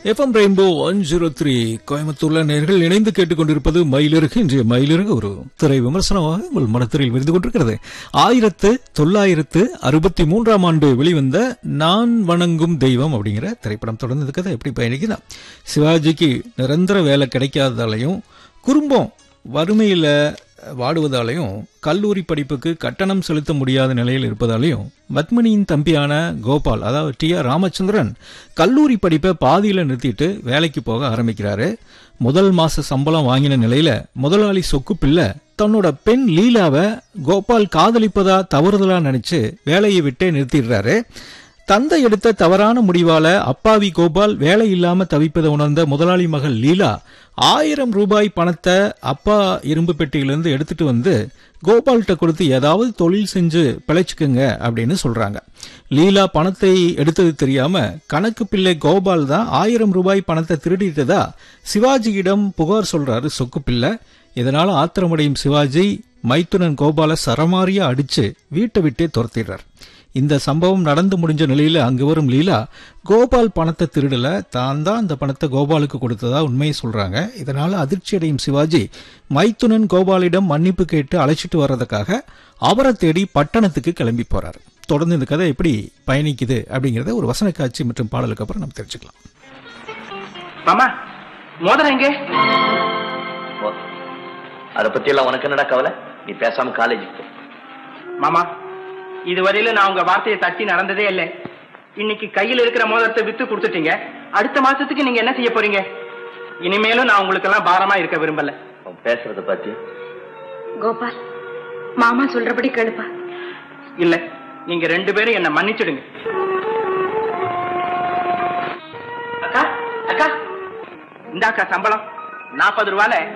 FM rainbow one zero three கோயம்புத்தூர்ல நேர்கள் இணைந்து கேட்டுக்கொண்டிருப்பது மயிலிறகு இன்றைய மயிலிறகு ஒரு திரை விமர்சனமாக உங்கள் மனத்திரையில் விருந்து கொண்டிருக்கிறது ஆயிரத்து தொள்ளாயிரத்து அறுபத்தி மூன்றாம் ஆண்டு வெளிவந்த நான் வணங்கும் தெய்வம் அப்படிங்கிற திரைப்படம் தொடர்ந்து கதை எப்படி பயணிக்குதா சிவாஜிக்கு நிரந்தர வேலை கிடைக்காததாலையும் குறும்பம் வறுமையில வாடுவதாலையும் கல்லூரி படிப்புக்கு கட்டணம் செலுத்த முடியாத நிலையில் இருப்பதாலையும் பத்மினியின் தம்பியான கோபால் அதாவது டி ஆர் ராமச்சந்திரன் கல்லூரி படிப்பை பாதியில நிறுத்திட்டு வேலைக்கு போக ஆரம்பிக்கிறாரு முதல் மாச சம்பளம் வாங்கின நிலையில முதலாளி சொக்கு பிள்ளை தன்னோட பெண் லீலாவை கோபால் காதலிப்பதா தவறுதலா நினைச்சு வேலையை விட்டே நிறுத்திடுறாரு தந்தை எடுத்த தவறான முடிவால அப்பாவி கோபால் வேலை இல்லாம தவிப்பதை உணர்ந்த முதலாளி மகள் லீலா ஆயிரம் ரூபாய் பணத்தை அப்பா இரும்பு பெட்டியிலிருந்து எடுத்துட்டு வந்து கோபால்கிட்ட கொடுத்து ஏதாவது தொழில் செஞ்சு பிழைச்சுக்குங்க அப்படின்னு சொல்றாங்க லீலா பணத்தை எடுத்தது தெரியாம கணக்கு பிள்ளை கோபால் தான் ஆயிரம் ரூபாய் பணத்தை திருடிட்டதா சிவாஜியிடம் புகார் சொல்றாரு சொக்கு பிள்ளை இதனால ஆத்திரமடையும் சிவாஜி மைத்துனன் கோபால சரமாரியா அடிச்சு வீட்டை விட்டே துரத்திடுறார் இந்த சம்பவம் நடந்து முடிஞ்ச நிலையில அங்கு வரும் லீலா கோபால் பணத்தை திருடல தான் தான் அந்த பணத்தை கோபாலுக்கு கொடுத்ததா உண்மையை சொல்றாங்க இதனால அதிர்ச்சி அடையும் சிவாஜி மைத்துனன் கோபாலிடம் மன்னிப்பு கேட்டு அழைச்சிட்டு வர்றதுக்காக அவரை தேடி பட்டணத்துக்கு கிளம்பி போறாரு தொடர்ந்து இந்த கதை எப்படி பயணிக்குது அப்படிங்கறத ஒரு வசன காட்சி மற்றும் பாடலுக்கு அப்புறம் நம்ம தெரிஞ்சுக்கலாம் மாமா மோதிரம் எங்கே அதை பத்தி எல்லாம் உனக்கு என்னடா கவலை நீ பேசாம காலேஜுக்கு போ மாமா இதுவரையில நான் உங்க வார்த்தையை தட்டி நடந்ததே இல்லை இன்னைக்கு கையில் இருக்கிற மோதிரத்தை வித்து கொடுத்துட்டீங்க அடுத்த மாசத்துக்கு நீங்க என்ன செய்ய போறீங்க இனிமேலும் நான் உங்களுக்கு எல்லாம் பாரமா இருக்க விரும்பல அவன் பேசுறத பாத்தியா கோபால் மாமா சொல்றபடி கேளுப்பா இல்ல நீங்க ரெண்டு பேரும் என்ன மன்னிச்சிடுங்க அக்கா அக்கா இந்தாக்கா சம்பளம் நாற்பது ரூபால